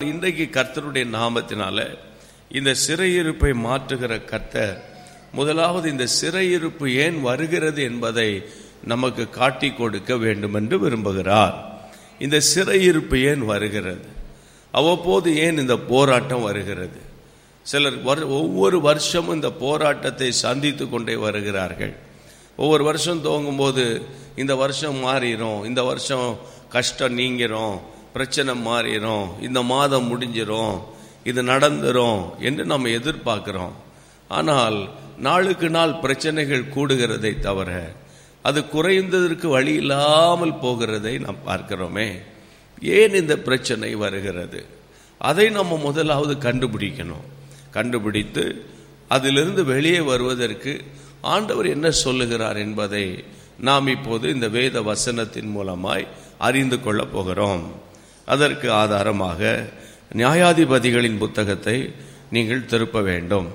இன்றைக்கு கர்த்தருடைய நாமத்தினால இந்த சிறையிருப்பை மாற்றுகிற கர்த்தர் முதலாவது இந்த சிறையிருப்பு ஏன் வருகிறது என்பதை நமக்கு காட்டி கொடுக்க வேண்டும் என்று விரும்புகிறார் இந்த சிறையிருப்பு ஏன் வருகிறது அவ்வப்போது ஏன் இந்த போராட்டம் வருகிறது சிலர் வர்- ஒவ்வொரு வருஷமும் இந்த போராட்டத்தை சந்தித்து கொண்டே வருகிறார்கள் ஒவ்வொரு வருஷம் துவங்கும் போது இந்த வருஷம் மாறிடும் இந்த வருஷம் கஷ்டம் நீங்கிரும் பிரச்சனை மாறிடும் இந்த மாதம் முடிஞ்சிரும் இது நடந்துரும் என்று நம்ம எதிர்பார்க்கிறோம் ஆனால் நாளுக்கு நாள் பிரச்சனைகள் கூடுகிறதை தவிர அது குறைந்ததற்கு வழி இல்லாமல் போகிறதை நாம் பார்க்கிறோமே ஏன் இந்த பிரச்சனை வருகிறது அதை நம்ம முதலாவது கண்டுபிடிக்கணும் கண்டுபிடித்து அதிலிருந்து வெளியே வருவதற்கு ஆண்டவர் என்ன சொல்லுகிறார் என்பதை நாம் இப்போது இந்த வேத வசனத்தின் மூலமாய் அறிந்து கொள்ளப் போகிறோம் அதற்கு ஆதாரமாக நியாயாதிபதிகளின் புத்தகத்தை நீங்கள் திருப்ப வேண்டும்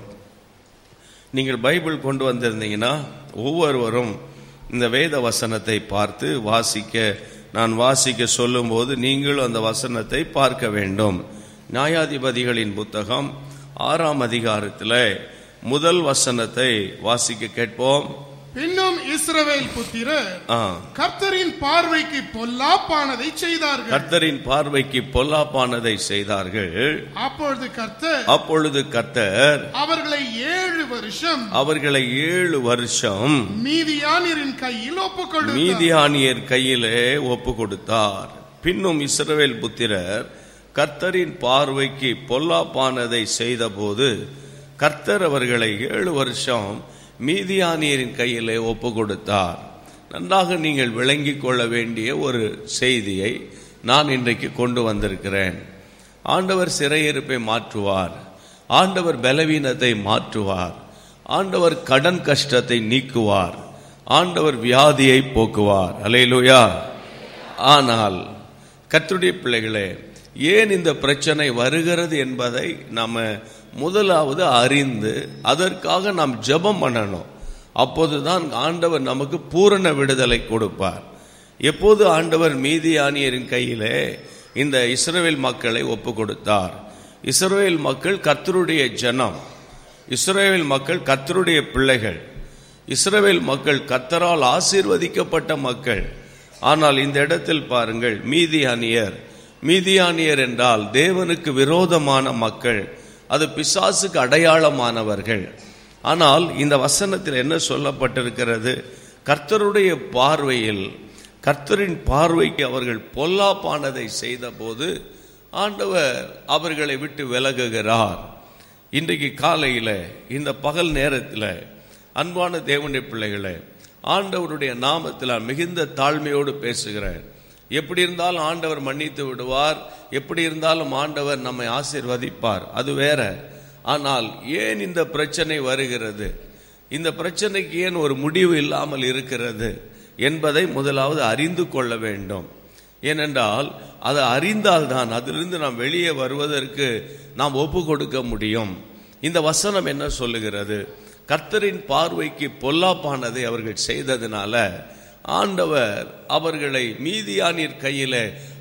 நீங்கள் பைபிள் கொண்டு வந்திருந்தீங்கன்னா ஒவ்வொருவரும் இந்த வேத வசனத்தை பார்த்து வாசிக்க நான் வாசிக்க சொல்லும்போது நீங்களும் அந்த வசனத்தை பார்க்க வேண்டும் நியாயாதிபதிகளின் புத்தகம் ஆறாம் அதிகாரத்தில் முதல் வசனத்தை வாசிக்க கேட்போம் பின்னும் இஸ்ரவேல் புத்திரர் ஆ, கர்த்தரின் பார்வைக்கு பொல்லாப்பானதை செய்தார்கள் கர்த்தரின் பார்வைக்கு பொல்லாப்பானதை செய்தார்கள் அப்பொழுது கர்த்தர் அப்பொழுது கர்த்தர் அவர்களை ஏழு வருஷம் அவர்களை ஏழு வருஷம் மீதியானியரின் கையில் ஒப்புக்கொடு மீதியானியர் கையிலே ஒப்பு கொடுத்தார் பின்னும் இஸ்ரவேல் புத்திரர் கர்த்தரின் பார்வைக்கு பொல்லாப்பானதை செய்தபோது கர்த்தர் அவர்களை ஏழு வருஷம் மீதியானியரின் கையிலே ஒப்பு கொடுத்தார் நன்றாக நீங்கள் விளங்கிக் கொள்ள வேண்டிய ஒரு செய்தியை நான் இன்றைக்கு கொண்டு வந்திருக்கிறேன் ஆண்டவர் சிறையிருப்பை மாற்றுவார் ஆண்டவர் பலவீனத்தை மாற்றுவார் ஆண்டவர் கடன் கஷ்டத்தை நீக்குவார் ஆண்டவர் வியாதியை போக்குவார் அலையிலுயா ஆனால் கர்த்தருடைய பிள்ளைகளே ஏன் இந்த பிரச்சனை வருகிறது என்பதை நாம முதலாவது அறிந்து அதற்காக நாம் ஜெபம் பண்ணணும் அப்போதுதான் ஆண்டவர் நமக்கு பூரண விடுதலை கொடுப்பார் எப்போது ஆண்டவர் மீதியானியரின் கையிலே இந்த இஸ்ரவேல் மக்களை ஒப்பு கொடுத்தார் இஸ்ரவேல் மக்கள் கர்த்தருடைய ஜனம் இஸ்ரவேல் மக்கள் கர்த்தருடைய பிள்ளைகள் இஸ்ரவேல் மக்கள் கர்த்தரால் ஆசீர்வதிக்கப்பட்ட மக்கள் ஆனால் இந்த இடத்தில் பாருங்கள் மீதியானியர் மீதியானியர் என்றால் தேவனுக்கு விரோதமான மக்கள் அது பிசாசுக்கு அடையாளமானவர்கள் ஆனால் இந்த வசனத்தில் என்ன சொல்லப்பட்டிருக்கிறது கர்த்தருடைய பார்வையில் கர்த்தரின் பார்வைக்கு அவர்கள் பொல்லாப்பானதை செய்தபோது ஆண்டவர் அவர்களை விட்டு விலகுகிறார் இன்றைக்கு காலையில் இந்த பகல் நேரத்தில் அன்பான தேவனுடைய பிள்ளைகளே ஆண்டவருடைய நாமத்தில் நான் மிகுந்த தாழ்மையோடு பேசுகிறேன் எப்படி இருந்தாலும் ஆண்டவர் மன்னித்து விடுவார் எப்படி இருந்தாலும் ஆண்டவர் நம்மை ஆசீர்வதிப்பார் அது வேற ஆனால் ஏன் இந்த பிரச்சனை வருகிறது இந்த பிரச்சனைக்கு ஏன் ஒரு முடிவு இல்லாமல் இருக்கிறது என்பதை முதலாவது அறிந்து கொள்ள வேண்டும் ஏனென்றால் அதை அறிந்தால்தான் அதிலிருந்து நாம் வெளியே வருவதற்கு நாம் ஒப்பு கொடுக்க முடியும் இந்த வசனம் என்ன சொல்லுகிறது கர்த்தரின் பார்வைக்கு பொல்லாப்பானதை அவர்கள் செய்ததினால ஆண்டவர் அவர்களை மீதியானின் கையில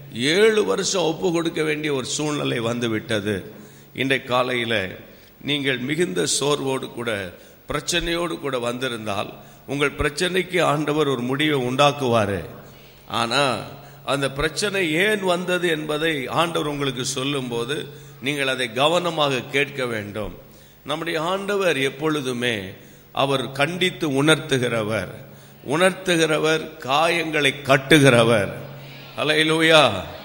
ஏழு வருஷம் ஒப்பு கொடுக்க வேண்டிய ஒரு சூழ்நிலை வந்து விட்டது இன்றைய காலையில நீங்கள் மிகுந்த சோர்வோடு கூட பிரச்சனையோடு கூட வந்திருந்தால் உங்கள் பிரச்சனைக்கு ஆண்டவர் ஒரு முடிவை உண்டாக்குவாரு ஆனா அந்த பிரச்சனை ஏன் வந்தது என்பதை ஆண்டவர் உங்களுக்கு சொல்லும்போது நீங்கள் அதை கவனமாக கேட்க வேண்டும் நம்முடைய ஆண்டவர் எப்பொழுதுமே அவர் கண்டித்து உணர்த்துகிறவர் உணர்த்துகிறவர் காயங்களை கட்டுகிறவர் அலையிலூயா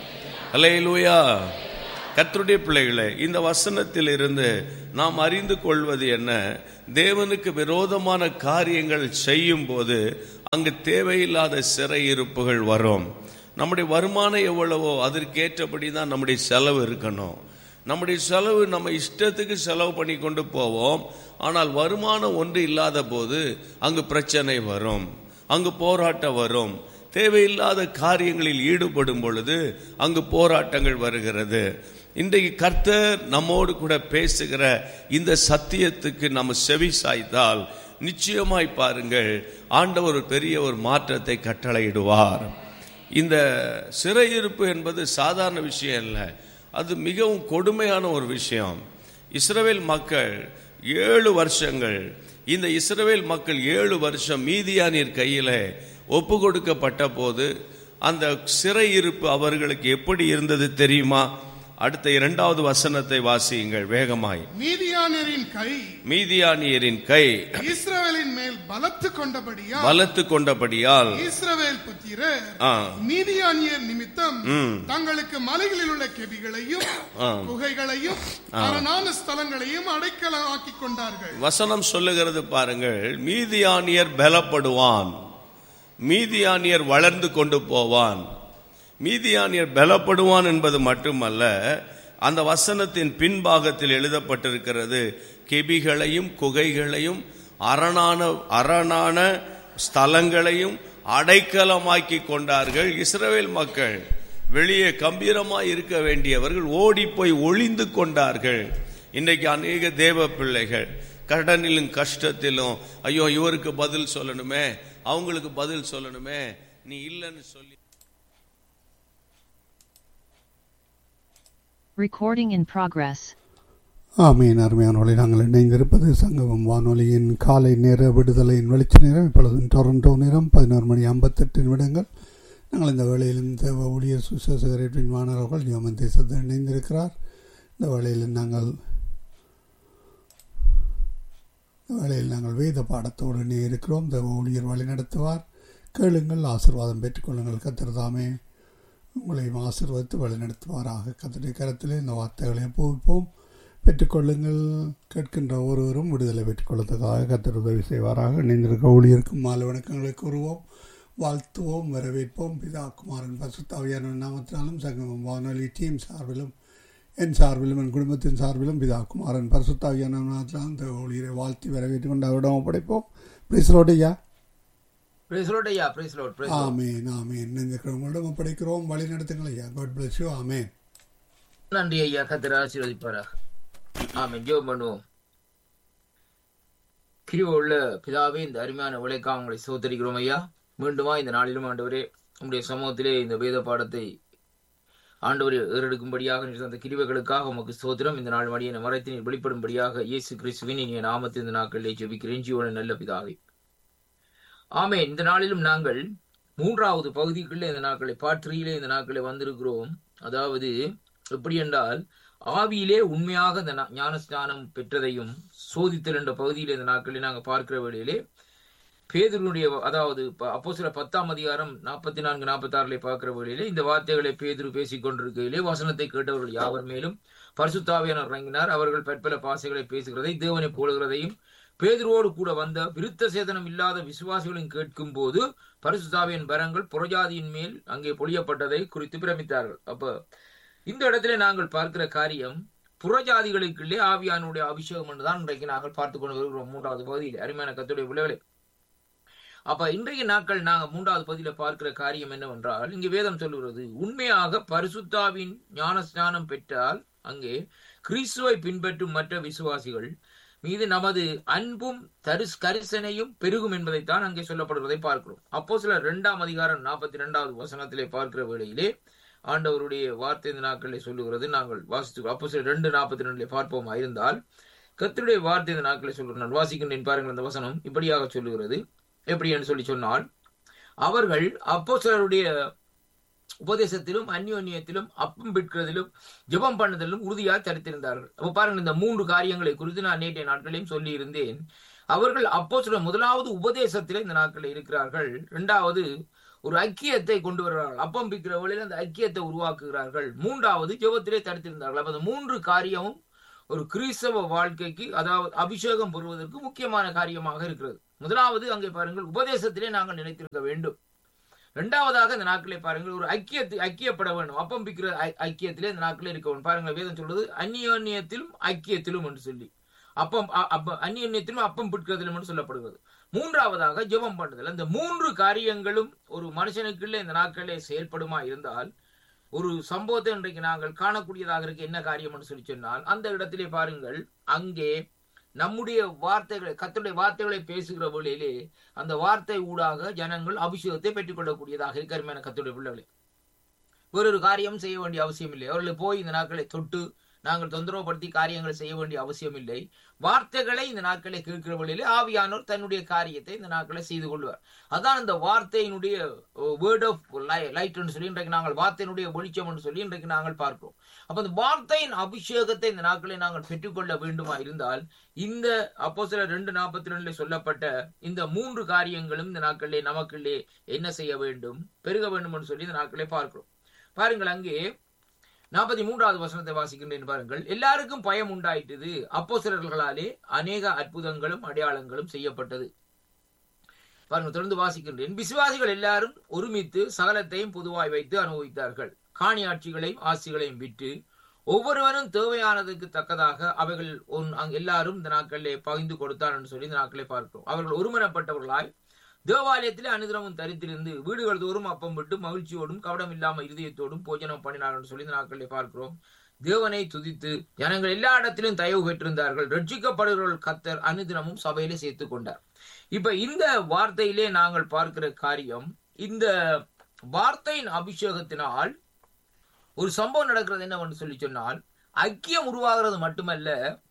அலையிலூயா கர்த்தருடைய பிள்ளைகளே இந்த வசனத்தில் இருந்து நாம் அறிந்து கொள்வது என்ன தேவனுக்கு விரோதமான காரியங்கள் செய்யும் போது அங்கு தேவையில்லாத சிறையிருப்புகள் வரும் நம்முடைய வருமானம் எவ்வளவோ அதற்கேற்றபடி தான் நம்முடைய செலவு இருக்கணும் நம்முடைய செலவு நம்ம இஷ்டத்துக்கு செலவு பண்ணி கொண்டு போவோம் ஆனால் வருமானம் ஒன்று இல்லாத போது அங்கு பிரச்சனை வரும் அங்கு போராட்டம் வரும் தேவையில்லாத காரியங்களில் ஈடுபடும் பொழுது அங்கு போராட்டங்கள் வருகிறது இன்றைக்கு கர்த்தர் நம்மோடு கூட பேசுகிற இந்த சத்தியத்துக்கு நம்ம செவி சாய்த்தால் நிச்சயமாய் பாருங்கள் ஆண்டவர் ஒரு பெரிய ஒரு மாற்றத்தை கட்டளையிடுவார் இந்த சிறையிருப்பு என்பது சாதாரண விஷயம் இல்லை அது மிகவும் கொடுமையான ஒரு விஷயம் இஸ்ரவேல் மக்கள் ஏழு வருஷங்கள் இந்த இஸ்ரவேல் மக்கள் ஏழு வருஷம் மீதியானியர் கையில ஒப்பு கொடுக்கப்பட்ட போது அந்த சிறையிருப்பு அவர்களுக்கு எப்படி இருந்தது தெரியுமா அடுத்த இரண்டாவது வசனத்தை வாசியுங்கள் வேகமாய் மீதியானரின் கை மீதியானியரின் கை இஸ்ரவேலின் மேல் பலத்து கொண்டபடியால் பலத்து கொண்டபடியால் இஸ்ரவேல் புத்திரர் ஆ, மீதியானியர் நிமித்தம் ம். தங்களுக்கு மலைகளில் உள்ள கெபிகளையும் ஆ. குகைகளையும் அரணான ஸ்தலங்களையும் அடைக்கலமாக்கிக் கொண்டார்கள் வசனம் சொல்லுகிறது பாருங்கள் மீதியானியர் பலப்படுவான் மீதியானியர் வளர்ந்து கொண்டு போவான் மீதியானியர் பலப்படுவான் என்பது மட்டுமல்ல அந்த வசனத்தின் பின்பாகத்தில் எழுதப்பட்டிருக்கிறது கெபிகளையும் குகைகளையும் அரணான அரணான ஸ்தலங்களையும் அடைக்கலமாக்கி கொண்டார்கள் இஸ்ரவேல் மக்கள் வெளியே கம்பீரமாய் இருக்க வேண்டியவர்கள் ஓடி போய் ஒளிந்து கொண்டார்கள் இன்றைக்கு அநேக தேவ பிள்ளைகள் கடனிலும் கஷ்டத்திலும் ஐயோ இவருக்கு பதில் சொல்லணுமே அவங்களுக்கு பதில் சொல்லணுமே நீ இல்லைன்னு சொல்லி Recording in progress. ஆமீன் அருமையானவர்களை நாங்கள் இணைந்திருப்பது சங்கமம் வானொலியின் காலை நேர விடுதலையின் வெளிச்ச நேரம் இப்பொழுது டொரண்டோ நேரம் பதினோரு மணி ஐம்பத்தெட்டு நிமிடங்கள் நாங்கள் இந்த வேளையில் இந்த ஊழியர் சுசேகரின் மாணவர்கள் யோமன் தேசத்தில் இணைந்திருக்கிறார் இந்த வேளையில் நாங்கள் இந்த வேளையில் நாங்கள் வேத பாடத்தோடு இணைய இருக்கிறோம் இந்த ஊழியர் வழி நடத்துவார் கேளுங்கள் ஆசீர்வாதம் பெற்றுக்கொள்ளுங்கள் கத்திரதாமே உங்களையும் ஆசீர்வதித்து வழிநடத்துவாராக கத்தருடைய கரத்திலே இந்த வார்த்தைகளை ஒப்புவிப்போம் பெற்றுக்கொள்ளுங்கள் கேட்கின்ற ஒருவரும் விடுதலை பெற்றுக்கொள்வதற்காக கத்தர் உதவி செய்வாராக இணைந்திருக்க ஊழியருக்கும் மாலை வணக்கங்களை கூறுவோம் வாழ்த்துவோம் வரவேற்போம் பிதா குமாரன் பசுத்தாவியான நாமத்தினாலும் சங்கமம் வானொலி டீம் சார்பிலும் என் சார்பிலும் என் குடும்பத்தின் சார்பிலும் பிதா குமாரன் பரிசுத்தாவியான நாமத்தினாலும் இந்த ஊழியரை வாழ்த்தி வரவேற்று கொண்டு அவரிடம் ஒப்படைப்போம் பிரிசலோடையா Praise Lord, ஐயா praise Lord, praise Lord. ஆமேன் ஆமேன் இணைந்திருக்கிறவங்களிடம் ஒப்படைக்கிறோம் வழி நடத்துங்கள் ஐயா காட் பிளஸ் யூ ஆமேன் நன்றி ஐயா கத்திர ஆசீர்வதிப்பாராக ஆமென் ஜெபம் பண்ணுவோம் கிருப உள்ள பிதாவே இந்த அருமையான உழைக்காக உங்களை சோத்தரிக்கிறோம் ஐயா மீண்டுமா இந்த நாளிலும் ஆண்டவரே உங்களுடைய சமூகத்திலே இந்த வேத பாடத்தை ஆண்டவரை ஏறெடுக்கும்படியாக நீர் தந்த கிருபைகளுக்காக உமக்கு சோத்திரம் இந்த நாள் மடியை மறைத்து நீர் வெளிப்படும்படியாக இயேசு கிறிஸ்துவின் இனிய நாமத்தில் இந்த நாட்களிலே ஜெபிக்கிறேன் ஜீவன நல்ல பிதாவே ஆமே இந்த நாளிலும் நாங்கள் மூன்றாவது பகுதிக்குள்ளே இந்த நாட்களை பாற்றியிலே இந்த நாட்களை வந்திருக்கிறோம் அதாவது எப்படி என்றால் ஆவியிலே உண்மையாக இந்த ஞா- ஞானஸ்நானம் பெற்றதையும் சோதித்தல் என்ற பகுதியில் இந்த நாட்களில் நாங்கள் பார்க்கிற வேளையிலே பேதுருடைய அதாவது அப்போ சில பத்தாம் அதிகாரம் நாற்பத்தி நான்கு நாற்பத்தி ஆறுல பார்க்கிற வேளையிலே இந்த வார்த்தைகளை பேதுரு பேசிக் கொண்டிருக்கையிலே வசனத்தை கேட்டவர்கள் யாவர் மேலும் பரிசுத்தாவியானவர் இறங்கினார் அவர்கள் பற்பல பாசைகளை பேசுகிறதை தேவனை போடுகிறதையும் பேதுருவோடு கூட வந்த விருத்த சேதனம் இல்லாத விசுவாசிகளும் கேட்கும் போது பரிசுத்தாவியின் வரங்கள் புறஜாதியின் மேல் அங்கே பொழியப்பட்டதை குறித்து பிரமித்தார்கள் அப்ப இந்த இடத்துல நாங்கள் பார்க்கிற காரியம் புறஜாதிகளுக்குள்ளே ஆவியானுடைய அபிஷேகம் என்றுதான் இன்றைக்கு நாங்கள் பார்த்து கொண்டு வருகிறோம் மூன்றாவது பகுதியில் அருமையான கத்துடைய விளைவுகளை அப்ப இன்றைய நாட்கள் நாங்க மூன்றாவது பகுதியில பார்க்கிற காரியம் என்னவென்றால் இங்கு வேதம் சொல்லுகிறது உண்மையாக பரிசுத்தாவின் ஞான ஸ்நானம் பெற்றால் அங்கே கிறிஸ்துவை பின்பற்றும் மற்ற விசுவாசிகள் மீது நமது அன்பும் தரிஸ் கரிசனையும் பெருகும் என்பதைத்தான் அங்கே சொல்லப்படுவதை பார்க்கிறோம் அப்போ சில இரண்டாம் அதிகாரம் நாற்பத்தி இரண்டாவது வசனத்திலே பார்க்கிற வேளையிலே ஆண்டவருடைய வார்த்தை இந்த நாட்களிலே சொல்லுகிறது நாங்கள் வாசித்து அப்போ சில ரெண்டு நாற்பத்தி ரெண்டுல பார்ப்போமா இருந்தால் கர்த்தருடைய வார்த்தை இந்த நாட்களில் சொல்கிறேன் நான் வாசிக்கின்றேன் பாருங்கள் அந்த வசனம் இப்படியாக சொல்லுகிறது எப்படி என்று சொல்லி சொன்னால் அவர்கள் அப்போ உபதேசத்திலும் அந்யோன்யத்திலும் அப்பம் பிட்கிறதிலும் ஜெபம் பண்ணுதலும் உறுதியாக தரித்திருந்தார்கள் அப்ப பாருங்க இந்த மூன்று காரியங்களை குறித்து நான் நேற்றைய நாட்களையும் சொல்லி இருந்தேன் அவர்கள் அப்போ முதலாவது உபதேசத்திலே இந்த நாட்களில் இருக்கிறார்கள் இரண்டாவது ஒரு ஐக்கியத்தை கொண்டு வருகிறார்கள் அப்பம் பிக்கிற வழியில் அந்த ஐக்கியத்தை உருவாக்குகிறார்கள் மூன்றாவது ஜெபத்திலே தடுத்திருந்தார்கள் அப்ப அந்த மூன்று காரியமும் ஒரு கிறிஸ்தவ வாழ்க்கைக்கு அதாவது அபிஷேகம் பெறுவதற்கு முக்கியமான காரியமாக இருக்கிறது முதலாவது அங்கே பாருங்கள் உபதேசத்திலே நாங்கள் நினைத்திருக்க வேண்டும் இரண்டாவதாக இந்த நாட்களை பாருங்கள் ஒரு ஐக்கியத்தை ஐக்கியப்பட வேண்டும் அப்பம் பிக்கிற ஐ- ஐக்கியத்திலே இந்த நாட்களே இருக்க வேண்டும் பாருங்கள் வேதம் சொல்றது அந்நியோன்யத்திலும் ஐக்கியத்திலும் என்று சொல்லி அப்பம் அ- அப்ப அந்நியோன்யத்திலும் அப்பம் பிடிக்கிறதிலும் என்று சொல்லப்படுகிறது மூன்றாவதாக ஜெபம் பண்ணுதல் அந்த மூன்று காரியங்களும் ஒரு மனுஷனுக்குள்ளே இந்த நாட்களிலே செயல்படுமா இருந்தால் ஒரு சம்பவத்தை இன்றைக்கு நாங்கள் காணக்கூடியதாக இருக்க என்ன காரியம் என்று சொல்லி சொன்னால் அந்த இடத்திலே பாருங்கள் அங்கே நம்முடைய வார்த்தைகளை கர்த்தருடைய வார்த்தைகளை பேசுகிற வேளையிலே அந்த வார்த்தை ஊடாக ஜனங்கள் அபிஷேகத்தை பெற்றுக்கொள்ளக்கூடியதாக இருக்கிறமான கத்துடைய பிள்ளைகளே வேறொரு காரியம் செய்ய வேண்டிய அவசியம் இல்லை அவர்களை போய் இந்த நாட்களை தொட்டு நாங்கள் தொந்தரவுப்படுத்தி காரியங்களை செய்ய வேண்டிய அவசியம் இல்லை வார்த்தைகளை இந்த நாட்களை கேட்கிற வழியிலே ஆவியானோர் தன்னுடைய காரியத்தை இந்த நாட்களை செய்து கொள்வார் அதான் இந்த வார்த்தையினுடைய வேர்ட் ஆஃப் லைட் சொல்லி இன்றைக்கு நாங்கள் வார்த்தையினுடைய வெளிச்சம் என்று சொல்லி இன்றைக்கு நாங்கள் பார்க்கிறோம் அப்ப இந்த வார்த்தையின் அபிஷேகத்தை இந்த நாட்களை நாங்கள் பெற்றுக்கொள்ள வேண்டுமா இருந்தால் இந்த அப்போ சில ரெண்டு நாற்பத்தி ரெண்டுல சொல்லப்பட்ட இந்த மூன்று காரியங்களும் இந்த நாட்களிலே நமக்குள்ளே என்ன செய்ய வேண்டும் பெருக வேண்டும் என்று சொல்லி இந்த நாட்களை பார்க்கிறோம் பாருங்கள் அங்கே நாற்பத்தி மூன்றாவது வசனத்தை வாசிக்கின்றேன் பாருங்கள் எல்லாருக்கும் பயம் உண்டாயிட்டது அப்போ சிலர்களாலே அநேக அற்புதங்களும் அடையாளங்களும் செய்யப்பட்டது பாருங்க தொடர்ந்து வாசிக்கின்றேன் விசுவாசிகள் எல்லாரும் ஒருமித்து சகலத்தையும் பொதுவாய் வைத்து அனுபவித்தார்கள் காணியாட்சிகளையும் ஆசிகளையும் விட்டு ஒவ்வொருவரும் தேவையானதுக்கு தக்கதாக அவைகள் ஒன் அங்கு எல்லாரும் இந்த நாட்களிலே பகிர்ந்து கொடுத்தார் என்று சொல்லி இந்த நாட்களை பார்க்கிறோம் அவர்கள் ஒருமனப்பட்டவர்களாய் தேவாலயத்திலே அனுதினமும் தரித்திருந்து வீடுகள் தோறும் அப்பம் விட்டு மகிழ்ச்சியோடும் கவடம் இல்லாம இருதயத்தோடும் போஜனம் பண்ணினார் என்று சொல்லி இந்த நாட்களிலே பார்க்கிறோம் தேவனை துதித்து ஜனங்கள் எல்லா இடத்திலும் தயவு பெற்றிருந்தார்கள் ரட்சிக்கப்படுகிறவர்கள் கத்தர் அனுதினமும் சபையிலே சேர்த்து கொண்டார் இப்ப இந்த வார்த்தையிலே நாங்கள் பார்க்கிற காரியம் இந்த வார்த்தையின் அபிஷேகத்தினால் ஒரு சம்பவம் நடக்கிறது என்னவென்று சொல்லி சொன்னால் ஐக்கியம் உருவாகிறது மட்டுமல்ல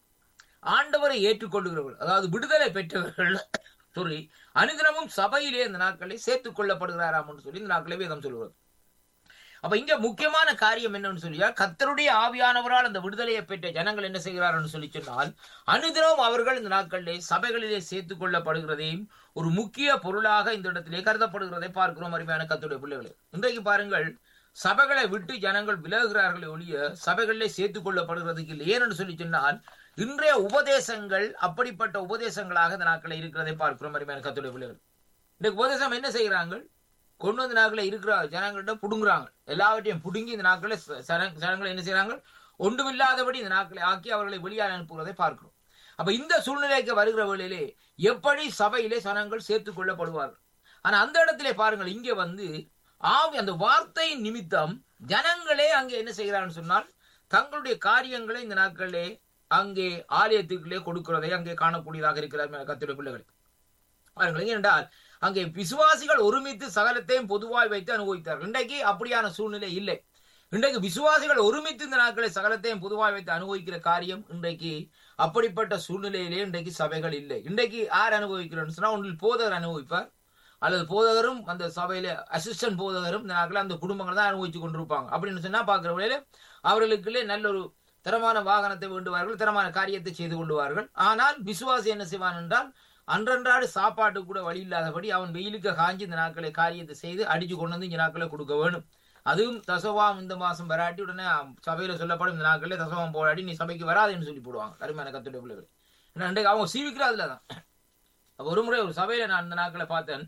ஆண்டவரை ஏற்றுக்கொள்ளுகிறவர்கள் அதாவது விடுதலை பெற்றவர்கள் சொல்லி அனுதினமும் சபையிலே இந்த நாட்களை சேர்த்துக் கொள்ளப்படுகிறாராம் என்று சொல்லி இந்த நாட்களை வேதம் சொல்கிறது அப்ப இங்க முக்கியமான காரியம் என்னன்னு சொல்லியா கத்தருடைய ஆவியானவரால் அந்த விடுதலையை பெற்ற ஜனங்கள் என்ன செய்கிறார்கள் சொல்லி சொன்னால் அனுதினம் அவர்கள் இந்த நாட்களிலே சபைகளிலே சேர்த்துக் கொள்ளப்படுகிறதையும் ஒரு முக்கிய பொருளாக இந்த இடத்திலே கருதப்படுகிறதை பார்க்கிறோம் அருமையான கத்துடைய பிள்ளைகளே இன்றைக்கு பாருங்கள் சபைகளை விட்டு ஜனங்கள் விலகுகிறார்களே ஒழிய சபைகளிலே சேர்த்துக் கொள்ளப்படுகிறதுக்கு இல்லை ஏனென்று சொல்லி சொன்னால் இன்றைய உபதேசங்கள் அப்படிப்பட்ட உபதேசங்களாக இந்த நாட்களில் இருக்கிறதை பார்க்கிறோம் அருமையான கத்துடைய பிள்ளைகள் இன்றைக்கு உபதேசம் என்ன செய்கிறாங்க கொண்டு வந்த நாட்களில் இருக்கிற ஜனங்கள்ட்ட புடுங்குறாங்க எல்லாவற்றையும் புடுங்கி இந்த நாட்களில் ஜனங்களை என்ன செய்யறாங்க ஒன்றுமில்லாதபடி இந்த நாட்களை ஆக்கி அவர்களை வெளியால் அனுப்புவதை பார்க்கிறோம் அப்ப இந்த சூழ்நிலைக்கு வருகிற வேளையிலே எப்படி சபையிலே ஜனங்கள் சேர்த்துக் கொள்ளப்படுவார்கள் ஆனா அந்த இடத்திலே பாருங்கள் இங்கே வந்து ஆவி அந்த வார்த்தையின் நிமித்தம் ஜனங்களே அங்கே என்ன செய்கிறான்னு சொன்னால் தங்களுடைய காரியங்களை இந்த நாட்களிலே அங்கே ஆலயத்துக்குள்ளே கொடுக்கிறதை அங்கே காணக்கூடியதாக இருக்கிறார் கத்துடைய பிள்ளைகள் பாருங்கள் ஏனென்றால் அங்கே விசுவாசிகள் ஒருமித்து சகலத்தையும் பொதுவாய் வைத்து அனுபவித்தார்கள் இன்றைக்கு அப்படியான சூழ்நிலை இல்லை இன்றைக்கு விசுவாசிகள் ஒருமித்து இந்த நாட்களை சகலத்தையும் பொதுவாய் வைத்து அனுபவிக்கிற காரியம் இன்றைக்கு அப்படிப்பட்ட சூழ்நிலையிலே இன்றைக்கு சபைகள் இல்லை இன்றைக்கு யார் அனுபவிக்கிறோம்னு சொன்னா ஒன்றில் போதகர் அனுபவிப்பார் அல்லது போதகரும் அந்த சபையில அசிஸ்டன்ட் போதகரும் இந்த நாட்கள் அந்த குடும்பங்கள் தான் அனுபவிச்சு கொண்டிருப்பாங்க அப்படின்னு சொன்னா பாக்குற வழியில அவர்களுக்குள்ளே நல்ல ஒரு தரமான வாகனத்தை வேண்டுவார்கள் தரமான காரியத்தை செய்து கொள்வார்கள் ஆனால் விசுவாசி என்ன செய்வான் என்றால் அன்றன்றாடு சாப்பாட்டு கூட வழி இல்லாதபடி அவன் வெயிலுக்கு காஞ்சி இந்த நாட்களை காரியத்தை செய்து அடிச்சு கொண்டு வந்து இந்த நாட்களை கொடுக்க வேணும் அதுவும் தசவாம் இந்த மாசம் வராட்டி உடனே சபையில சொல்லப்படும் இந்த நாட்களே தசவாம் போராடி நீ சபைக்கு வராதுன்னு சொல்லி போடுவாங்க கருமையான கத்துடைய பிள்ளைகள் ஏன்னா அவங்க சீவிக்கிற அதுலதான் ஒரு முறை ஒரு சபையில நான் இந்த நாட்களை பார்த்தேன்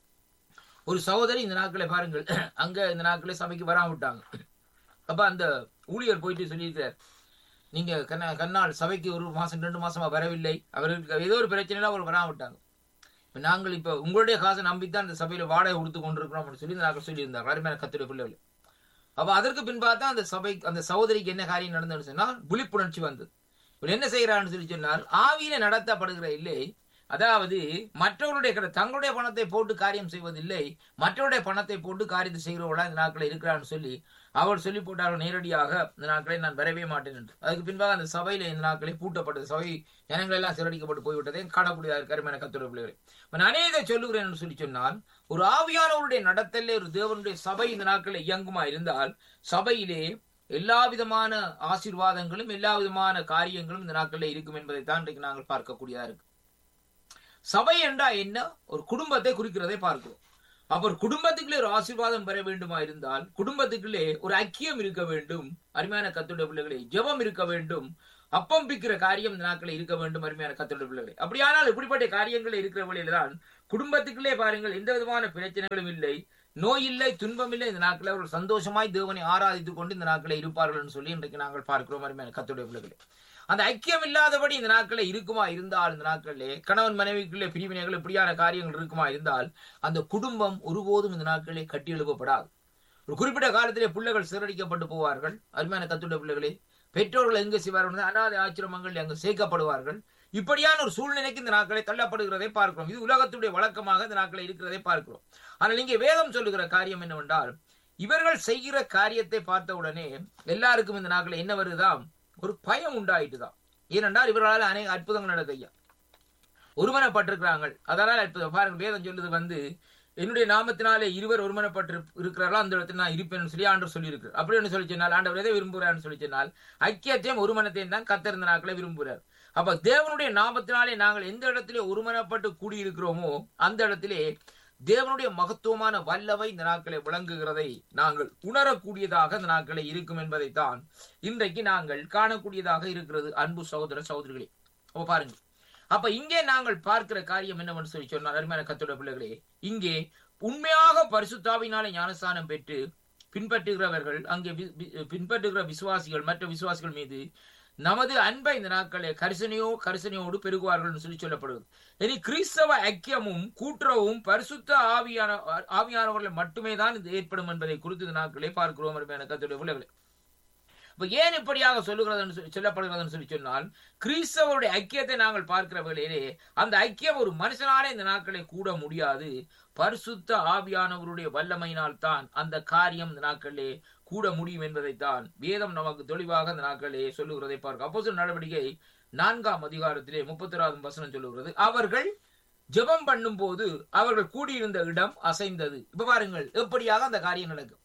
ஒரு சகோதரி இந்த நாட்களை பாருங்கள் அங்க இந்த நாட்களை சபைக்கு வராம விட்டாங்க அப்ப அந்த ஊழியர் போயிட்டு சொல்லியிருக்கார் நீங்க கண்ண கண்ணால் சபைக்கு ஒரு மாசம் ரெண்டு மாசமா வரவில்லை அவர்களுக்கு ஏதோ ஒரு பிரச்சனையில அவர் வராம விட்டாங்க நாங்கள் இப்ப உங்களுடைய காசை நம்பித்தான் இந்த சபையில வாடகை கொடுத்து கொண்டிருக்கிறோம் சொல்லி இந்த நாட்கள் சொல்லியிருந்தார் அருமையான கத்துடைய பிள்ளைகள் அப்ப அதற்கு பின்பாதான் அந்த சபை அந்த சகோதரிக்கு என்ன காரியம் நடந்ததுன்னு சொன்னால் விழிப்புணர்ச்சி வந்தது இவர் என்ன செய்யறான்னு சொல்லி சொன்னால் ஆவியில நடத்தப்படுகிற இல்லை அதாவது மற்றவருடைய தங்களுடைய பணத்தை போட்டு காரியம் செய்வதில்லை மற்றவருடைய பணத்தை போட்டு காரியத்தை செய்கிறவர்களா இந்த நாட்களில் இருக்கிறான்னு சொல்லி அவர் சொல்லி போட்டார்கள் நேரடியாக இந்த நாட்களை நான் வரவே மாட்டேன் என்று அதுக்கு பின்பாக அந்த சபையில இந்த நாட்களை பூட்டப்பட்டது சபை ஜனங்கள் எல்லாம் சிறடிக்கப்பட்டு போய்விட்டதை காணக்கூடியதாக கருமையான கத்துரை பிள்ளைகளை நான் இதை சொல்லுகிறேன் என்று சொல்லி சொன்னால் ஒரு ஆவியானவருடைய நடத்தலே ஒரு தேவனுடைய சபை இந்த நாட்களில் இயங்குமா இருந்தால் சபையிலே எல்லா விதமான ஆசீர்வாதங்களும் எல்லா விதமான காரியங்களும் இந்த நாட்களில் இருக்கும் என்பதை தான் இன்றைக்கு நாங்கள் பார்க்கக்கூடியதா இருக்கு சபை என்றா என்ன ஒரு குடும்பத்தை குறிக்கிறதை பார்க்கிறோம் அவர் குடும்பத்துக்குள்ளே ஒரு ஆசீர்வாதம் பெற வேண்டுமா இருந்தால் குடும்பத்துக்குள்ளே ஒரு ஐக்கியம் இருக்க வேண்டும் அருமையான கத்துடைய பிள்ளைகளே ஜெபம் இருக்க வேண்டும் அப்பம் பிக்கிற காரியம் இந்த நாட்களில் இருக்க வேண்டும் அருமையான கத்துடைய பிள்ளைகளே அப்படியானால் இப்படிப்பட்ட காரியங்கள் இருக்கிற வழியில தான் குடும்பத்துக்குள்ளே பாருங்கள் எந்த விதமான பிரச்சனைகளும் இல்லை நோய் இல்லை துன்பம் இல்லை இந்த நாட்களில் அவர்கள் சந்தோஷமாய் தேவனை ஆராதித்துக் கொண்டு இந்த நாட்களில் இருப்பார்கள் சொல்லி இன்றைக்கு நாங்கள் பார்க்கிறோம் அருமையான கத்துடைய பிள்ளைகளே அந்த ஐக்கியம் இல்லாதபடி இந்த நாட்களில் இருக்குமா இருந்தால் இந்த நாட்களிலே கணவன் மனைவிக்குள்ளே பிரிவினைகள் இப்படியான காரியங்கள் இருக்குமா இருந்தால் அந்த குடும்பம் ஒருபோதும் இந்த நாட்களிலே கட்டி எழுப்பப்படாது ஒரு குறிப்பிட்ட காலத்திலே பிள்ளைகள் சிறடிக்கப்பட்டு போவார்கள் அருமையான கத்துடைய பிள்ளைகளே பெற்றோர்கள் எங்க செய்வார்கள் அனாதை ஆச்சிரமங்கள் அங்கு சேர்க்கப்படுவார்கள் இப்படியான ஒரு சூழ்நிலைக்கு இந்த நாட்களை தள்ளப்படுகிறதை பார்க்கிறோம் இது உலகத்துடைய வழக்கமாக இந்த நாட்களை இருக்கிறதை பார்க்கிறோம் ஆனால் இங்கே வேதம் சொல்லுகிற காரியம் என்னவென்றால் இவர்கள் செய்கிற காரியத்தை பார்த்த உடனே எல்லாருக்கும் இந்த நாட்கள் என்ன வருதாம் ஒரு பயம் உண்டாயிட்டுதான் ஏனென்றால் இவர்களால் அநேக அற்புதங்கள் நடக்கையா ஒருமனப்பட்டிருக்கிறாங்க அதனால் அற்புதம் பாருங்க வேதம் சொல்லுது வந்து என்னுடைய நாமத்தினாலே இருவர் ஒருமனப்பட்டு இருக்கிறார்களோ அந்த இடத்துல நான் இருப்பேன் சொல்லி ஆண்டவர் சொல்லியிருக்கிறார் அப்படின்னு சொல்லி சொன்னால் ஆண்டவர் எதை விரும்புகிறார்னு சொல்லி சொன்னால் ஐக்கியத்தையும் ஒருமனத்தையும் தான் கத்திருந்த நாட்களை விரும்புகிறார் அப்ப தேவனுடைய நாமத்தினாலே நாங்கள் எந்த இடத்திலே ஒருமனப்பட்டு கூடியிருக்கிறோமோ அந்த இடத்திலே தேவனுடைய மகத்துவமான வல்லவை இந்த நாட்களை விளங்குகிறதை நாங்கள் உணரக்கூடியதாக இந்த நாட்களை இருக்கும் என்பதைத்தான் இன்றைக்கு நாங்கள் காணக்கூடியதாக இருக்கிறது அன்பு சகோதர சகோதரிகளே அப்ப பாருங்க அப்ப இங்கே நாங்கள் பார்க்கிற காரியம் என்னவென்று சொல்லி சொன்னால் அருமையான கத்தோட பிள்ளைகளே இங்கே உண்மையாக பரிசுத்தாவினாலே ஞானஸ்தானம் பெற்று பின்பற்றுகிறவர்கள் அங்கே வி- வி- பின்பற்றுகிற விசுவாசிகள் மற்ற விசுவாசிகள் மீது நமது அன்பை இந்த நாட்களே கரிசனையோ கரிசனையோடு பெருகுவார்கள் சொல்லி சொல்லப்படுவது இனி கிறிஸ்தவ ஐக்கியமும் கூட்டுறவும் பரிசுத்த ஆவியான ஆவியானவர்கள் மட்டுமே தான் இது ஏற்படும் என்பதை குறித்து இந்த நாட்களே பார்க்கிறோம் அருமையான கத்தோட பிள்ளைகளே இப்ப ஏன் இப்படியாக சொல்லுகிறது சொல்லி சொல்லப்படுகிறதுன்னு சொல்லி சொன்னால் கிறிஸ்தவருடைய ஐக்கியத்தை நாங்கள் பார்க்கிற வேளையிலே அந்த ஐக்கியம் ஒரு மனுஷனாலே இந்த நாட்களை கூட முடியாது பரிசுத்த ஆவியானவருடைய வல்லமையினால் தான் அந்த காரியம் இந்த நாட்களிலே கூட முடியும் என்பதைத்தான் வேதம் நமக்கு தெளிவாக இந்த நாட்களிலே சொல்லுகிறதை பார்க்க அப்போ நடவடிக்கை நான்காம் அதிகாரத்திலே முப்பத்தி வசனம் சொல்லுகிறது அவர்கள் ஜெபம் பண்ணும் போது அவர்கள் கூடியிருந்த இடம் அசைந்தது இப்ப பாருங்கள் எப்படியாக அந்த காரியம் நடக்கும்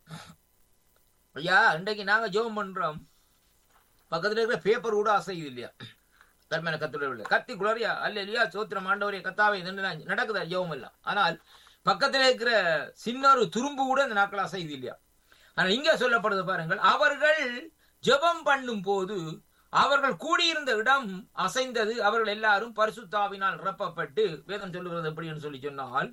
ஐயா இன்றைக்கு நாங்க ஜெபம் பண்றோம் பக்கத்துல இருக்கிற பேப்பர் கூட அசையுது இல்லையா தர்மன கத்துடைய கத்தி குளறியா அல்ல இல்லையா சோத்திரம் ஆண்டவரே கத்தாவே இது நடக்குதா ஜெபம் எல்லாம் ஆனால் பக்கத்துல இருக்கிற சின்ன ஒரு துரும்பு கூட இந்த நாட்கள் அசையுது இல்லையா ஆனா இங்க சொல்லப்படுது பாருங்கள் அவர்கள் ஜெபம் பண்ணும் போது அவர்கள் கூடியிருந்த இடம் அசைந்தது அவர்கள் எல்லாரும் பரிசுத்தாவினால் நிரப்பப்பட்டு வேதம் சொல்லுகிறது எப்படின்னு சொல்லி சொன்னால்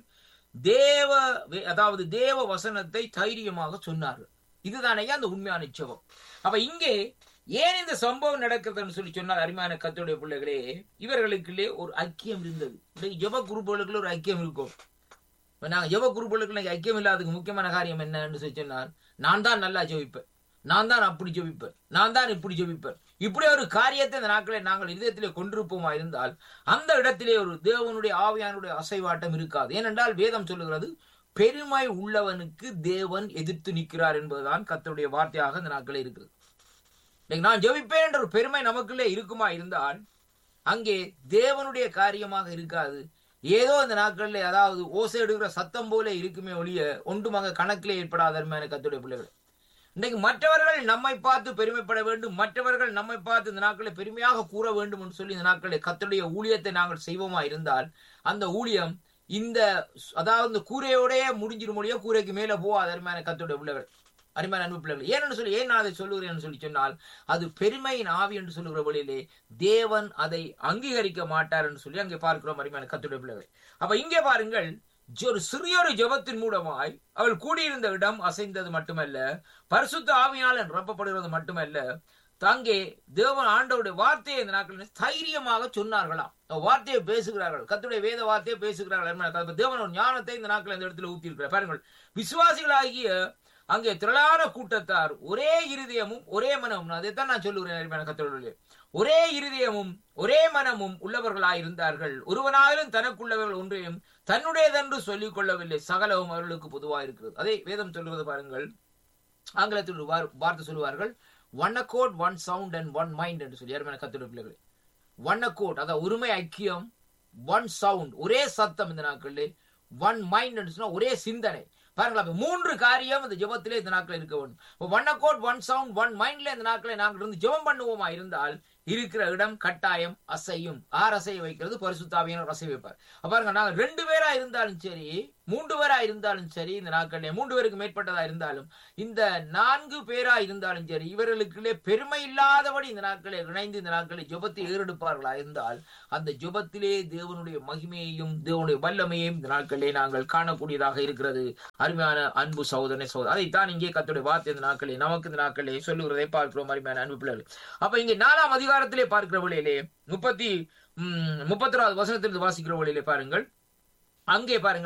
தேவ வே- அதாவது தேவ வசனத்தை தைரியமாக சொன்னார்கள் இதுதான் ஐயா அந்த உண்மையான நிச்சயம் அப்ப இங்கே ஏன் இந்த சம்பவம் நடக்கிறதுன்னு சொல்லி சொன்னால் அருமையான கத்தோடைய பிள்ளைகளே இவர்களுக்குள்ளே ஒரு ஐக்கியம் இருந்தது இன்றைக்கு ஜெப குரூப்புகளுக்குள்ள ஒரு ஐக்கியம் இருக்கும் இப்ப நாங்க ஜெப குரூப்புகளுக்கு ஐக்கியம் இல்லாததுக்கு முக்கியமான காரியம் என்னன்னு சொல்லி சொன்னால் நான் தான் நல்லா ஜெபிப்பேன் நான் தான் அப்படி ஜெபிப்பேன் நான் தான் இப்படி ஜெபிப்பேன் இப்படி ஒரு காரியத்தை இந்த நாட்களை நாங்கள் இதயத்திலே கொண்டிருப்போமா இருந்தால் அந்த இடத்திலே ஒரு தேவனுடைய ஆவியானுடைய அசைவாட்டம் இருக்காது ஏனென்றால் வேதம் சொல்லுகிறது பெருமை உள்ளவனுக்கு தேவன் எதிர்த்து நிற்கிறார் என்பதுதான் கர்த்தருடைய வார்த்தையாக இந்த நாட்களே இருக்கிறது இன்னைக்கு நான் ஜெபிப்பேன் என்ற ஒரு பெருமை நமக்குள்ளே இருக்குமா இருந்தால் அங்கே தேவனுடைய காரியமாக இருக்காது ஏதோ இந்த நாட்களில் அதாவது ஓசை எடுக்கிற சத்தம் போல இருக்குமே ஒழிய ஒன்றும் அங்க கணக்கிலே ஏற்படாத அருமையான கர்த்தருடைய பிள்ளைகள் இன்னைக்கு மற்றவர்கள் நம்மை பார்த்து பெருமைப்பட வேண்டும் மற்றவர்கள் நம்மை பார்த்து இந்த நாட்களை பெருமையாக கூற வேண்டும் என்று சொல்லி இந்த நாட்களில் கர்த்தருடைய ஊழியத்தை நாங்கள் செய்வோமா இருந்தால் அந்த ஊழியம் இந்த அதாவது இந்த கூரையோடயே முடிஞ்சிடும் முடியும் கூரைக்கு மேல போகாது அருமையான கர்த்தருடைய பிள்ளைகள் அருமையான அன்பு பிள்ளைகள் ஏன்னு சொல்லி ஏன் நான் அதை சொல்லுகிறேன் சொல்லி சொன்னால் அது பெருமையின் ஆவி என்று சொல்லுகிற வழியிலே தேவன் அதை அங்கீகரிக்க மாட்டார் என்று சொல்லி அங்கே பார்க்கிறோம் அருமையான கத்துடைய பிள்ளைகள் அப்ப இங்கே பாருங்கள் ஜ- ஒரு சிறியொரு ஜெபத்தின் மூலமாய் அவள் கூடியிருந்த இடம் அசைந்தது மட்டுமல்ல பரிசுத்த ஆவியாளன் நிரப்பப்படுகிறது மட்டுமல்ல தாங்கே தேவன் ஆண்டவருடைய வார்த்தையை இந்த நாட்களில் தைரியமாக சொன்னார்களாம் அந்த வார்த்தையை பேசுகிறார்கள் கத்துடைய வேத வார்த்தையை பேசுகிறார்கள் அருமையான தேவன் ஒரு ஞானத்தை இந்த நாட்களில் இந்த இடத்துல ஊத்தி இருக்கிறார் பாருங்கள் விசுவாசிகளாகிய அங்கே திரளான கூட்டத்தார் ஒரே இருதயமும் ஒரே மனமும் அதைத்தான் நான் சொல்லுகிறேன் அருமையான கத்தோடு ஒரே இருதயமும் ஒரே மனமும் உள்ளவர்களாயிருந்தார்கள் ஒருவனாயிலும் தனக்குள்ளவர்கள் ஒன்றையும் தன்னுடையதென்று சொல்லிக் கொள்ளவில்லை சகலவும் அவர்களுக்கு பொதுவாக இருக்கிறது அதை வேதம் சொல்லுவது பாருங்கள் ஆங்கிலத்தில் ஒரு வார்- வார்த்தை சொல்லுவார்கள் one accord one sound and one mind என்று சொல்லி அருமையான கத்தோட பிள்ளைகளே ஒன் அக்கோட் அதாவது உரிமை ஐக்கியம் ஒன் சவுண்ட் ஒரே சத்தம் இந்த நாட்களில் ஒன் மைண்ட் என்று சொன்னா ஒரே சிந்தனை பாருங்களா அப்ப மூன்று காரியம் இந்த ஜெபத்திலே இந்த நாட்களில் இருக்க வேண்டும் one accord one sound one மைண்ட்ல இந்த நாட்களை நாங்கள் இருந்து ஜெபம் பண்ணுவோமா இருந்தால் இருக்கிற இடம் கட்டாயம் அசையும் ஆர் அசைய வைக்கிறது பரிசுத்தாவியான அசை வைப்பார் அப்ப பாருங்க நாங்க ரெண்டு பேரா இருந்தாலும் சரி மூன்று பேரா இருந்தாலும் சரி இந்த நாட்களிலே மூன்று பேருக்கு மேற்பட்டதா இருந்தாலும் இந்த நான்கு பேரா இருந்தாலும் சரி இவர்களுக்குள்ளே பெருமை இல்லாதபடி இந்த நாட்களை இணைந்து இந்த நாட்களை ஜெபத்தை ஏறெடுப்பார்களா இருந்தால் அந்த ஜெபத்திலே தேவனுடைய மகிமையையும் தேவனுடைய வல்லமையையும் இந்த நாட்களிலே நாங்கள் காணக்கூடியதாக இருக்கிறது அருமையான அன்பு சகோதரனை சகோதரர் அதைத்தான் இங்கே கத்துடைய வார்த்தை இந்த நாட்களே நமக்கு இந்த நாட்களே சொல்லுகிறதை பார்க்கிறோம் அருமையான அன்பு பிள்ளைகள் அப்ப இங்கே நாலாம் அதிகாரத்திலே பார்க்கிற வழியிலே முப்பத்தி முப்பத்தி வசனத்திலிருந்து வாசிக்கிற வழியிலே பாருங்கள் அங்கே பாருங்கள்